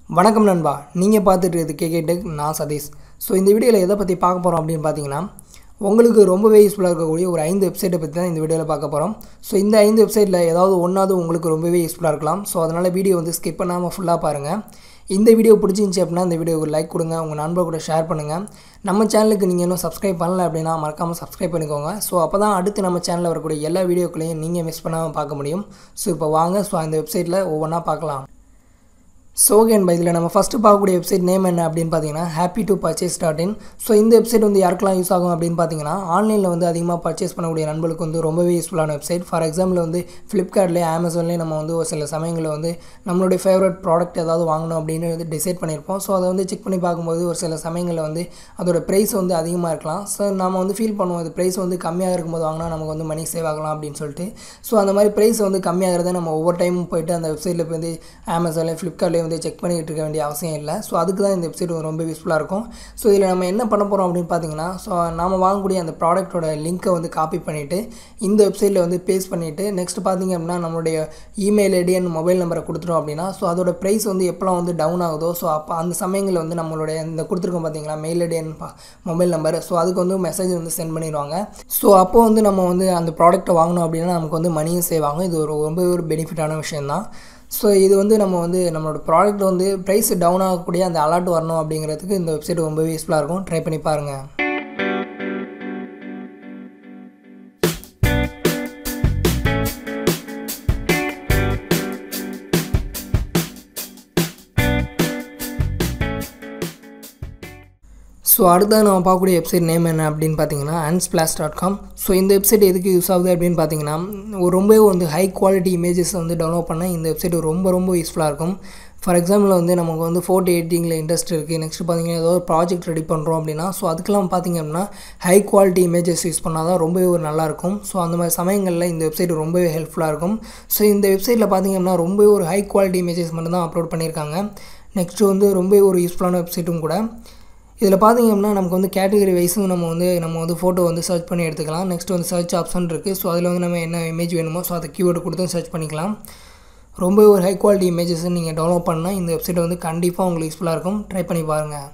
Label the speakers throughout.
Speaker 1: வணக்கம் நண்பா நீங்கள் பார்த்துட்டு இருக்குது கேகே டெக் நான் சதீஷ் ஸோ இந்த வீடியோவில் எதை பற்றி பார்க்க போகிறோம் அப்படின்னு பார்த்தீங்கன்னா உங்களுக்கு ரொம்பவே யூஸ்ஃபுல்லாக இருக்கக்கூடிய ஒரு ஐந்து வெப்சைட்டை பற்றி தான் இந்த வீடியோவில் பார்க்க போகிறோம் ஸோ இந்த ஐந்து வெப்சைட்டில் ஏதாவது ஒன்றாவது உங்களுக்கு ரொம்பவே யூஸ்ஃபுல்லாக இருக்கலாம் ஸோ அதனால் வீடியோ வந்து ஸ்கிப் பண்ணாமல் ஃபுல்லாக பாருங்கள் இந்த வீடியோ பிடிச்சிருந்துச்சி அப்படின்னா இந்த வீடியோவுக்கு லைக் கொடுங்க உங்கள் நண்பர் கூட ஷேர் பண்ணுங்கள் நம்ம சேனலுக்கு நீங்கள் இன்னும் சப்ஸ்கிரைப் பண்ணல அப்படின்னா மறக்காமல் சப்ஸ்கிரைப் பண்ணிக்கோங்க ஸோ அப்போ தான் அடுத்து நம்ம சேனலில் வரக்கூடிய எல்லா வீடியோக்களையும் நீங்கள் மிஸ் பண்ணாமல் பார்க்க முடியும் ஸோ இப்போ வாங்க ஸோ அந்த வெப்சைட்டில் ஒவ்வொன்றா பார்க்கலாம் ஸோ ஓகே பை இதில் நம்ம ஃபஸ்ட்டு பார்க்கக்கூடிய வெப்சைட் நேம் என்ன அப்படின்னு பார்த்தீங்கன்னா happy to purchase dot in so இந்த வெப்சைட் வந்து யாருக்கெல்லாம் யூஸ் ஆகும் அப்படின்னு பார்த்தீங்கன்னா ஆன்லைனில் வந்து அதிகமாக பர்ச்சேஸ் பண்ணக்கூடிய நண்பர்களுக்கு வந்து ரொம்பவே யூஸ்ஃபுல்லான வெப்சைட் ஃபார் எக்ஸாம்பிள் வந்து ஃப்ளிப்கார்ட்லேயே அமேசான்லேயே நம்ம வந்து ஒரு சில சமயங்களில் வந்து நம்மளுடைய ஃபேவரட் ப்ராடக்ட் ஏதாவது வாங்கணும் அப்படின்னு வந்து டிசைட் பண்ணியிருப்போம் ஸோ அதை வந்து செக் பண்ணி பார்க்கும்போது ஒரு சில சமயங்களில் வந்து அதோட ப்ரைஸ் வந்து அதிகமாக இருக்கலாம் ஸோ நம்ம வந்து ஃபீல் பண்ணுவோம் இது ப்ரைஸ் வந்து கம்மியாக இருக்கும்போது வாங்கினா நமக்கு வந்து மணி சேவ் ஆகலாம் அப்படின்னு சொல்லிட்டு ஸோ அந்த மாதிரி ப்ரைஸ் வந்து கம்மியாகிறத நம்ம ஒவ்வொரு டைமும் போயிட்டு அந்த வெப்சைட்டில் போய் வந்து அமேசான்லேயே ஃப்ளிப்கார்ட்லேயே வந்து செக் பண்ணிக்கிட்டு இருக்க வேண்டிய அவசியம் இல்லை ஸோ அதுக்கு தான் இந்த வெப்சைட் ரொம்ப யூஸ்ஃபுல்லாக இருக்கும் ஸோ இதில் நம்ம என்ன பண்ண போகிறோம் அப்படின்னு பார்த்தீங்கன்னா ஸோ நாம் வாங்கக்கூடிய அந்த ப்ராடக்ட்டோட லிங்க்கை வந்து காப்பி பண்ணிவிட்டு இந்த வெப்சைட்டில் வந்து பேஸ்ட் பண்ணிவிட்டு நெக்ஸ்ட் பார்த்தீங்க அப்படின்னா நம்மளுடைய இமெயில் ஐடி அண்ட் மொபைல் நம்பரை கொடுத்துட்டோம் அப்படின்னா ஸோ அதோட ப்ரைஸ் வந்து எப்போலாம் வந்து டவுன் ஆகுதோ ஸோ அப்போ அந்த சமயங்களில் வந்து நம்மளுடைய இந்த கொடுத்துருக்கோம் பார்த்தீங்களா mail ID and mobile number so அதுக்கு வந்து மெசேஜ் வந்து சென்ட் பண்ணிடுவாங்க ஸோ அப்போ வந்து நம்ம வந்து அந்த ப்ராடக்ட்டை வாங்கணும் அப்படின்னா நமக்கு வந்து மணியும் சேவ் ஆகும் இது ஒரு ரொம்ப ஒரு பெனிஃபிட்டான விஷயந்தான் ஸோ இது வந்து நம்ம வந்து நம்மளோட ப்ராடக்ட் வந்து ப்ரைஸ் டவுன் ஆகக்கூடிய அந்த அலர்ட் வரணும் அப்படிங்கிறதுக்கு இந்த வெப்சைட் ரொம்பவே யூஸ்ஃபுல்லாக இருக்கும் ட்ரை பண்ணி பாருங்கள் ஸோ அடுத்தது நம்ம பார்க்கக்கூடிய வெப்சைட் நேம் என்ன அப்படின்னு பார்த்தீங்கன்னா அன்ஸ்பிளாஸ் டாட் காம் ஸோ இந்த வெப்சைட் எதுக்கு யூஸ் ஆகுது அப்படின்னு பார்த்தீங்கன்னா ஒரு ரொம்பவே வந்து ஹை குவாலிட்டி இமேஜஸ் வந்து டவுன்லோட் பண்ண இந்த வெப்சைட் ரொம்ப ரொம்ப யூஸ்ஃபுல்லாக இருக்கும் ஃபார் எக்ஸாம்பிள் வந்து நமக்கு வந்து ஃபோட்டோ எடிட்டிங்கில் இன்ட்ரெஸ்ட் இருக்குது நெக்ஸ்ட் பார்த்தீங்கன்னா ஏதோ ஒரு ப்ராஜெக்ட் ரெடி பண்ணுறோம் அப்படின்னா ஸோ அதுக்கெல்லாம் பார்த்திங்க அப்படின்னா ஹை குவாலிட்டி இமேஜஸ் யூஸ் பண்ணால் தான் ரொம்பவே ஒரு நல்லாயிருக்கும் ஸோ அந்த மாதிரி சமயங்களில் இந்த வெப்சைட் ரொம்பவே ஹெல்ப்ஃபுல்லாக இருக்கும் ஸோ இந்த வெப்சைட்டில் பார்த்திங்க அப்படின்னா ரொம்பவே ஒரு ஹை குவாலிட்டி இமேஜஸ் மட்டும் தான் அப்லோட் பண்ணியிருக்காங்க நெக்ஸ்ட்டு வந்து ரொம்ப ஒரு யூஸ்ஃபுல்லான வெப்சைட்டும் கூட இதில் பார்த்திங்க அப்படின்னா நமக்கு வந்து கேட்டகரி வைஸும் நம்ம வந்து நம்ம வந்து ஃபோட்டோ வந்து சர்ச் பண்ணி எடுத்துக்கலாம் நெக்ஸ்ட் வந்து சர்ச் ஆப்ஷன் இருக்குது ஸோ அதில் வந்து நம்ம என்ன இமேஜ் வேணுமோ ஸோ அதை கீவேர்டு கொடுத்து சர்ச் பண்ணிக்கலாம் ரொம்ப ஒரு ஹை குவாலிட்டி இமேஜஸ் நீங்கள் டெவலப் பண்ணால் இந்த வெப்சைட் வந்து கண்டிப்பாக உங்களுக்கு யூஸ்ஃபுல்லாக இருக்கும் ட்ரை பண்ணி பாருங்கள்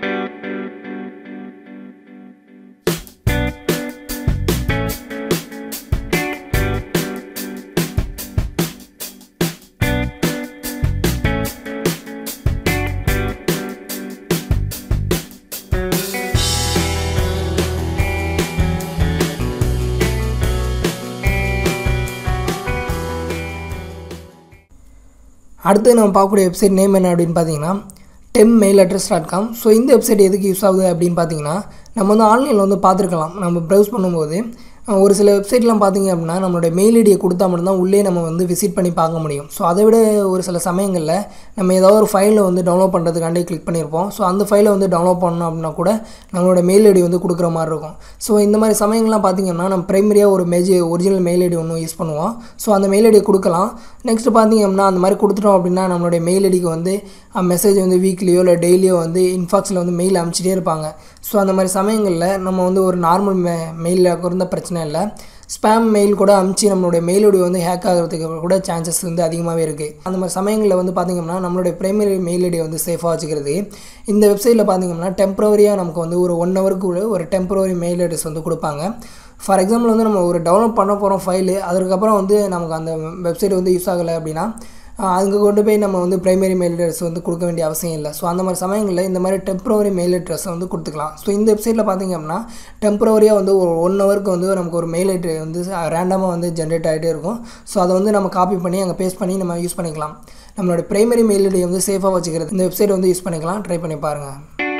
Speaker 1: அடுத்து நம்ம பார்க்கக்கூடிய வெப்சைட் நேம் என்ன அப்படின்னு பார்த்தீங்கன்னா temp mail address dot com so இந்த வெப்சைட் எதுக்கு யூஸ் ஆகுது அப்படின்னு பார்த்தீங்கன்னா நம்ம வந்து ஆன்லைனில் வந்து பார்த்துருக்கலாம் நம்ம ப்ரௌஸ் பண்ணும்போது ஒரு சில வெப்சைட்லாம் பார்த்திங்க அப்படின்னா நம்மளோட மெயில் ஐடியை கொடுத்தா மட்டும்தான் உள்ளே நம்ம வந்து விசிட் பண்ணி பார்க்க முடியும் ஸோ அதை விட ஒரு சில சமயங்களில் நம்ம ஏதாவது ஒரு ஃபைலை வந்து டவுன்லோட் பண்ணுறதுக்காண்டி கிளிக் பண்ணியிருப்போம் ஸோ அந்த ஃபைலை வந்து டவுன்லோட் பண்ணோம் அப்படின்னா கூட நம்மளோட மெயில் ஐடி வந்து கொடுக்குற மாதிரி இருக்கும் ஸோ இந்த மாதிரி சமயங்கள்லாம் பார்த்திங்கன்னா நம்ம ப்ரைமரியாக ஒரு மெஜ் ஒரிஜினல் மெயில் ஐடி ஒன்று யூஸ் பண்ணுவோம் ஸோ அந்த மெயில் ஐடியை கொடுக்கலாம் நெக்ஸ்ட் பார்த்திங்க அப்படின்னா அந்த மாதிரி கொடுத்துட்டோம் அப்படின்னா நம்மளுடைய மெயில் ஐடிக்கு வந்து மெசேஜ் வந்து வீக்லியோ இல்லை டெய்லியோ வந்து இன்பாக்ஸில் வந்து மெயில் அனுப்பிச்சிட்டே இருப்பாங்க ஸோ அந்த மாதிரி சமயங்களில் நம்ம வந்து ஒரு நார்மல் மெ மெயிலில் இருந்த பிரச்சனை இல்லை ஸ்பேம் மெயில் கூட அமுச்சு நம்மளுடைய மெயிலோடைய வந்து ஹேக் ஆகிறதுக்கு கூட சான்சஸ் வந்து அதிகமாகவே இருக்குது அந்த மாதிரி சமயங்களில் வந்து பார்த்திங்கன்னா நம்மளுடைய ப்ரைமரி மெயில் ஐடியை வந்து சேஃபாக வச்சுக்கிறது இந்த வெப்சைட்டில் பார்த்திங்கன்னா டெம்பரவரியாக நமக்கு வந்து ஒரு ஒன் ஹவருக்கு ஒரு டெம்பரவரி மெயில் அட்ரஸ் வந்து கொடுப்பாங்க ஃபார் எக்ஸாம்பிள் வந்து நம்ம ஒரு டவுன்லோட் பண்ண போகிறோம் ஃபைலு அதுக்கப்புறம் வந்து நமக்கு அந்த வெப்சைட் வந்து யூஸ் ஆகலை அப்படின்னா அங்கே கொண்டு போய் நம்ம வந்து ப்ரைமரி மெயில் அட்ரஸ் வந்து கொடுக்க வேண்டிய அவசியம் இல்லை ஸோ அந்த மாதிரி சமயங்களில் இந்த மாதிரி டெம்பரவரி மெயில் அட்ரஸை வந்து கொடுத்துக்கலாம் ஸோ இந்த வெப்சைட்டில் பார்த்திங்க அப்படின்னா டெம்பரவரியாக வந்து ஒரு ஒன் ஹவருக்கு வந்து நமக்கு ஒரு மெயில் ஐடி வந்து ரேண்டமாக வந்து ஜென்ரேட் ஆகிட்டே இருக்கும் ஸோ அதை வந்து நம்ம காப்பி பண்ணி அங்கே பேஸ்ட் பண்ணி நம்ம யூஸ் பண்ணிக்கலாம் நம்மளோட ப்ரைமரி மெயில் ஐடியை வந்து சேஃபாக வச்சுக்கிறது இந்த வெப்சைட் வந்து யூஸ் பண்ணிக்கலாம் ட்ரை பண்ணி பாருங்கள்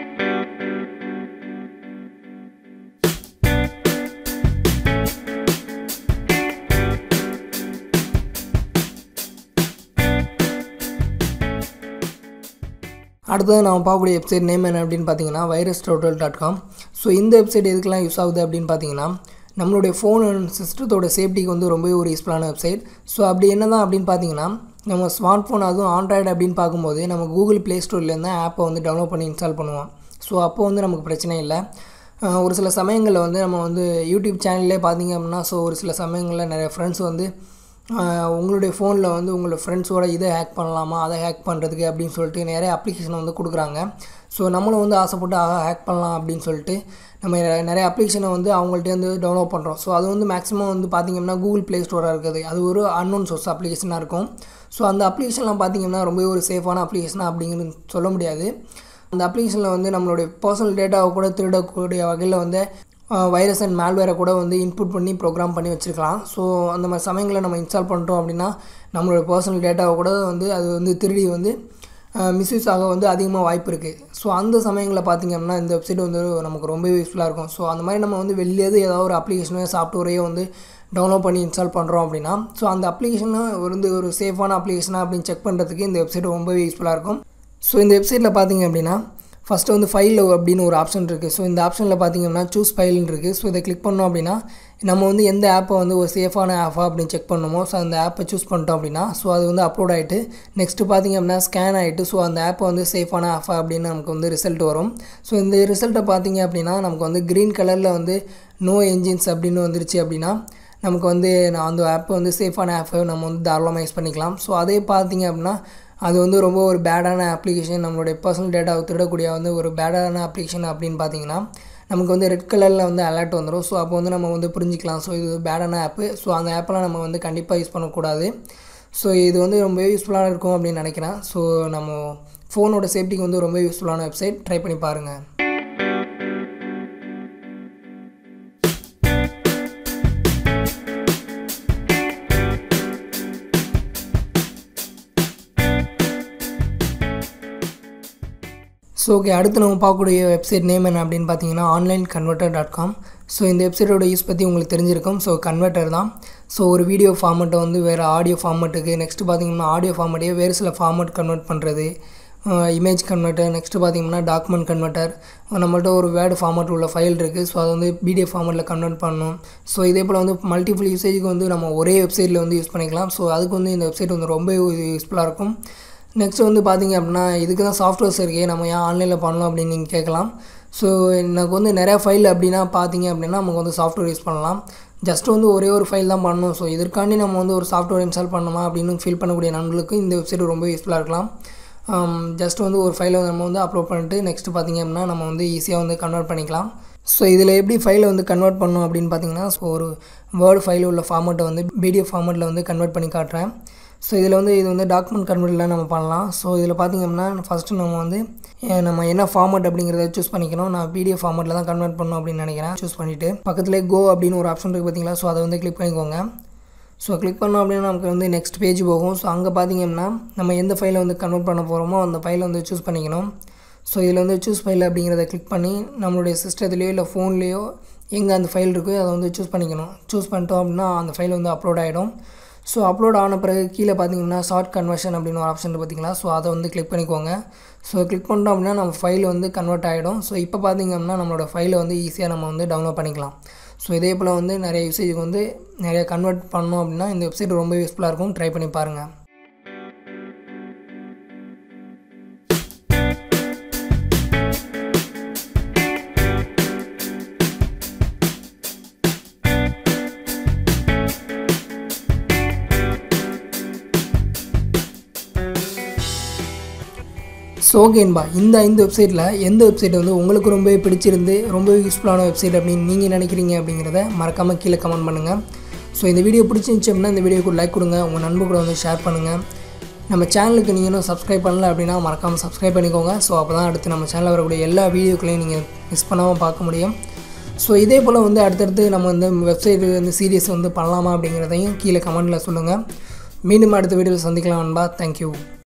Speaker 1: அடுத்தது நம்ம பார்க்கக்கூடிய வெப்சைட் நேம் என்ன அப்படின்னு பார்த்தீங்கன்னா VirusTotal dot com so இந்த வெப்சைட் எதுக்கெல்லாம் யூஸ் ஆகுது அப்படின்னு பார்த்தீங்கன்னா நம்மளுடைய ஃபோன் அண்ட் சிஸ்டத்தோட சேஃப்டிக்கு வந்து ரொம்பவே ஒரு யூஸ்ஃபுல்லான வெப்சைட் ஸோ அப்படி என்ன தான் அப்படின்னு பார்த்தீங்கன்னா நம்ம ஸ்மார்ட் ஃபோன் அதுவும் ஆண்ட்ராய்டு அப்படின்னு பார்க்கும்போது நம்ம கூகுள் ப்ளே ஸ்டோர்லேருந்து ஆப்பை வந்து டவுன்லோட் பண்ணி இன்ஸ்டால் பண்ணுவோம் ஸோ அப்போ வந்து நமக்கு பிரச்சனை இல்லை ஒரு சில சமயங்களில் வந்து நம்ம வந்து யூடியூப் சேனல்லே பார்த்திங்க அப்படின்னா ஸோ ஒரு சில சமயங்களில் நிறைய ஃப்ரெண்ட்ஸ் வந்து ஆஹ் உங்களுடைய ஃபோனில் வந்து உங்களோட ஃப்ரெண்ட்ஸோட இதை ஹேக் பண்ணலாமா அதை ஹேக் பண்ணுறதுக்கு அப்படின்னு சொல்லிட்டு நிறைய அப்ளிகேஷன் வந்து கொடுக்குறாங்க ஸோ நம்மளும் வந்து ஆசைப்பட்டு ஹேக் பண்ணலாம் அப்படின்னு சொல்லிட்டு நம்ம நிறைய அப்ளிகேஷனை வந்து அவங்கள்ட்டேருந்து டவுன்லோட் பண்ணுறோம் ஸோ அது வந்து மேக்ஸிமம் வந்து பார்த்திங்கன்னா கூகுள் ப்ளே ஸ்டோராக இருக்குது அது ஒரு அன்னோன் சோர்ஸ் அப்ளிகேஷனாக இருக்கும் ஸோ அந்த அப்ளிகேஷன்லாம் பார்த்திங்கன்னா ரொம்பவே ஒரு சேஃபான அப்ளிகேஷனாக அப்படிங்கிறது சொல்ல முடியாது அந்த அப்ளிகேஷனில் வந்து நம்மளுடைய பர்சனல் டேட்டாவை கூட திருடக்கூடிய வகையில் வந்து வைரஸ் அண்ட் மேல்வேரை கூட வந்து இன்புட் பண்ணி ப்ரோக்ராம் பண்ணி வச்சுருக்கலாம் ஸோ அந்த மாதிரி சமயங்களில் நம்ம இன்ஸ்டால் பண்ணிட்டோம் அப்படின்னா நம்மளோட பர்சனல் டேட்டாவை கூட வந்து அது வந்து திருடி வந்து மிஸ்யூஸ் ஆக வந்து அதிகமாக வாய்ப்பு இருக்குது ஸோ அந்த சமயங்களில் பார்த்திங்கன்னா இந்த வெப்சைட் வந்து நமக்கு ரொம்ப யூஸ்ஃபுல்லாக இருக்கும் ஸோ அந்த மாதிரி நம்ம வந்து வெளியேது ஏதாவது ஒரு அப்ளிகேஷனோ சாஃப்ட்வேரையோ வந்து டவுன்லோட் பண்ணி இன்ஸ்டால் பண்ணுறோம் அப்படின்னா ஸோ அந்த அப்ளிகேஷனை வந்து ஒரு சேஃபான அப்ளிகேஷனாக அப்படின்னு செக் பண்ணுறதுக்கு இந்த வெப்சைட் ரொம்பவே யூஸ்ஃபுல்லாக இருக்கும் ஸோ இந்த வெப்சைட்டில் பார்த்தீங்க அப்படின்னா ஃபஸ்ட்டு வந்து ஃபைல் அப்படின்னு ஒரு ஆப்ஷன் இருக்குது ஸோ இந்த ஆப்ஷனில் பார்த்தீங்கன்னா சூஸ் ஃபைல்னு இருக்குது ஸோ இதை கிளிக் பண்ணோம் அப்படின்னா நம்ம வந்து எந்த ஆப்பை வந்து ஒரு சேஃபான ஆப்பா அப்படின்னு செக் பண்ணணுமோ ஸோ அந்த ஆப்பை சூஸ் பண்ணிட்டோம் அப்படின்னா ஸோ அது வந்து அப்லோட் ஆகிட்டு நெக்ஸ்ட்டு பார்த்திங்க அப்படின்னா ஸ்கேன் ஆகிட்டு ஸோ அந்த ஆப்பை வந்து சேஃபான ஆப்பா அப்படின்னு நமக்கு வந்து ரிசல்ட் வரும் ஸோ இந்த ரிசல்ட்டை பார்த்தீங்க அப்படின்னா நமக்கு வந்து க்ரீன் கலரில் வந்து நோ என்ஜின்ஸ் அப்படின்னு வந்துருச்சு அப்படின்னா நமக்கு வந்து நான் அந்த ஆப்பை வந்து சேஃபான ஆப்பை நம்ம வந்து தாராளமாக யூஸ் பண்ணிக்கலாம் ஸோ அதே பார்த்தீங்க அப்படின்னா அது வந்து ரொம்ப ஒரு பேடான அப்ளிகேஷன் நம்மளுடைய பர்சனல் டேட்டாவை திருடக்கூடிய வந்து ஒரு பேடான அப்ளிகேஷன் அப்படின்னு பார்த்தீங்கன்னா நமக்கு வந்து ரெட் கலரில் வந்து அலர்ட் வந்துடும் ஸோ அப்போ வந்து நம்ம வந்து புரிஞ்சிக்கலாம் ஸோ இது பேடான ஆப்பு ஸோ அந்த ஆப்பெல்லாம் நம்ம வந்து கண்டிப்பாக யூஸ் பண்ணக்கூடாது ஸோ இது வந்து ரொம்ப யூஸ்ஃபுல்லாக இருக்கும் அப்படின்னு நினைக்கிறேன் ஸோ நம்ம ஃபோனோட சேஃப்டிக்கு வந்து ரொம்ப யூஸ்ஃபுல்லான வெப்சைட் ட்ரை பண்ணி பாருங்கள் ஸோ ஓகே அடுத்து நம்ம பார்க்கக்கூடிய வெப்சைட் நேம் என்ன அப்படின்னு பார்த்தீங்கன்னா online converter dot com so இந்த வெப்சைட்டோட யூஸ் பற்றி உங்களுக்கு தெரிஞ்சிருக்கும் ஸோ கன்வெர்ட்டர் தான் ஸோ ஒரு வீடியோ ஃபார்மெட்டை வந்து வேறு ஆடியோ ஃபார்மெட்டுக்கு நெக்ஸ்ட்டு பார்த்தீங்கன்னா ஆடியோ ஃபார்மெட்டையே வேறு சில ஃபார்மெட் கன்வெர்ட் பண்ணுறது இமேஜ் கன்வெர்ட்டர் நெக்ஸ்ட்டு பார்த்தீங்கன்னா டாக்குமெண்ட் கன்வெர்ட்டர் நம்மள்ட்ட ஒரு வேர்டு ஃபார்மெட் உள்ள ஃபைல் இருக்குது ஸோ அதை வந்து பிடிஎஃப் ஃபார்மெட்டில் கன்வெர்ட் பண்ணணும் ஸோ இதே போல் வந்து மல்டிபிள் யூசேஜுக்கு வந்து நம்ம ஒரே வெப்சைட்டில் வந்து யூஸ் பண்ணிக்கலாம் ஸோ அதுக்கு வந்து இந்த வெப்சைட் வந்து ரொம்ப யூஸ்ஃபுல்லாக இருக்கும் நெக்ஸ்ட் வந்து பார்த்தீங்க அப்படின்னா இதுக்கு தான் சாஃப்ட்வேர்ஸ் இருக்கே நம்ம ஏன் ஆன்லைனில் பண்ணலாம் அப்படின்னு நீங்கள் கேட்கலாம் ஸோ எனக்கு வந்து நிறையா ஃபைல் அப்படின்னா பார்த்தீங்க அப்படின்னா நமக்கு வந்து சாஃப்ட்வேர் யூஸ் பண்ணலாம் ஜஸ்ட் வந்து ஒரே ஒரு ஃபைல் தான் பண்ணணும் ஸோ இதற்காண்டி நம்ம வந்து ஒரு சாஃப்ட்வேர் இன்ஸ்டால் பண்ணணுமா அப்படின்னு ஃபீல் பண்ணக்கூடிய நண்பர்களுக்கு இந்த வெப்சைட் ரொம்ப யூஸ்ஃபுல்லாக இருக்கலாம் ஜஸ்ட் வந்து ஒரு ஃபைலை நம்ம வந்து அப்லோட் பண்ணிட்டு நெக்ஸ்ட் பார்த்திங்க அப்படின்னா நம்ம வந்து ஈஸியாக வந்து கன்வெர்ட் பண்ணிக்கலாம் ஸோ இதில் எப்படி ஃபைலை வந்து கன்வெர்ட் பண்ணணும் அப்படின்னு பார்த்தீங்கன்னா ஸோ ஒரு வேர்டு ஃபைல் உள்ள ஃபார்மெட்டை வந்து பிடிஎஃப் ஃபார்மெட்டில் வந்து கன்வெர்ட் பண்ணி காட்டுறேன் ஸோ இதில் வந்து இது வந்து டாக்குமெண்ட் கன்வெர்ட்டில் நம்ம பண்ணலாம் ஸோ இதில் பார்த்திங்க அப்படின்னா ஃபஸ்ட்டு நம்ம வந்து நம்ம என்ன ஃபார்மெட் அப்படிங்கிறத சூஸ் பண்ணிக்கணும் நான் பிடிஎஃப் ஃபார்மெட்டில் தான் கன்வெர்ட் பண்ணணும் அப்படின்னு நினைக்கிறேன் சூஸ் பண்ணிவிட்டு பக்கத்துலேயே கோ அப்படின்னு ஒரு ஆப்ஷன் இருக்குது பார்த்தீங்களா ஸோ அதை வந்து கிளிக் பண்ணிக்கோங்க ஸோ கிளிக் பண்ணோம் அப்படின்னா நமக்கு வந்து நெக்ஸ்ட் பேஜ் போகும் ஸோ அங்கே பார்த்தீங்கன்னா நம்ம எந்த ஃபைலை வந்து கன்வெர்ட் பண்ண போகிறோமோ அந்த ஃபைலை வந்து சூஸ் பண்ணிக்கணும் ஸோ இதில் வந்து சூஸ் ஃபைல் அப்படிங்கிறத கிளிக் பண்ணி நம்மளுடைய சிஸ்டத்துலேயோ இல்லை ஃபோன்லேயோ எங்கே அந்த ஃபைல் இருக்கோ அதை வந்து சூஸ் பண்ணிக்கணும் சூஸ் பண்ணிட்டோம் அப்படின்னா அந்த ஃபைல் வந்து அப்லோட் ஆகிடும் ஸோ அப்லோட் ஆன பிறகு கீழே பார்த்தீங்கன்னா ஷார்ட் கன்வர்ஷன் அப்படின்னு ஒரு ஆப்ஷன் பார்த்தீங்களா ஸோ அதை வந்து கிளிக் பண்ணிக்கோங்க ஸோ கிளிக் பண்ணிட்டோம் அப்படின்னா நம்ம ஃபைல் வந்து கன்வெர்ட் ஆகிடும் ஸோ இப்போ பார்த்திங்க அப்படின்னா நம்மளோட ஃபைலை வந்து ஈஸியாக நம்ம வந்து டவுன்லோட் பண்ணிக்கலாம் ஸோ இதே போல் வந்து நிறைய யூசேஜுக்கு வந்து நிறைய கன்வெர்ட் பண்ணோம் அப்படின்னா இந்த வெப்சைட் ரொம்ப யூஸ்ஃபுல்லாக இருக்கும் ட்ரை பண்ணி பாருங்கள் ஸோ ஓகேன்பா இந்த ஐந்து வெப்சைட்டில் எந்த வெப்சைட் வந்து உங்களுக்கு ரொம்பவே பிடிச்சிருந்து ரொம்ப யூஸ்ஃபுல்லான வெப்சைட் அப்படின்னு நீங்கள் நினைக்கிறீங்க அப்படிங்கிறத மறக்காமல் கீழே கமெண்ட் பண்ணுங்கள் ஸோ இந்த வீடியோ பிடிச்சிருந்துச்சு அப்படின்னா இந்த வீடியோக்கு லைக் கொடுங்க உங்கள் நண்பர் கூட வந்து ஷேர் பண்ணுங்கள் நம்ம சேனலுக்கு நீங்கள் இன்னும் சப்ஸ்கிரைப் பண்ணல அப்படின்னா மறக்காமல் சப்ஸ்கிரைப் பண்ணிக்கோங்க ஸோ அப்போ தான் அடுத்து நம்ம சேனலில் வரக்கூடிய எல்லா வீடியோக்களையும் நீங்கள் மிஸ் பண்ணாமல் பார்க்க முடியும் ஸோ இதே போல் வந்து அடுத்தடுத்து நம்ம வந்து வெப்சைட் வந்து சீரியஸ் வந்து பண்ணலாமா அப்படிங்கிறதையும் கீழே கமெண்ட்டில் சொல்லுங்கள் மீண்டும் அடுத்த வீடியோவில் சந்திக்கலாம் நண்பா தேங்க்யூ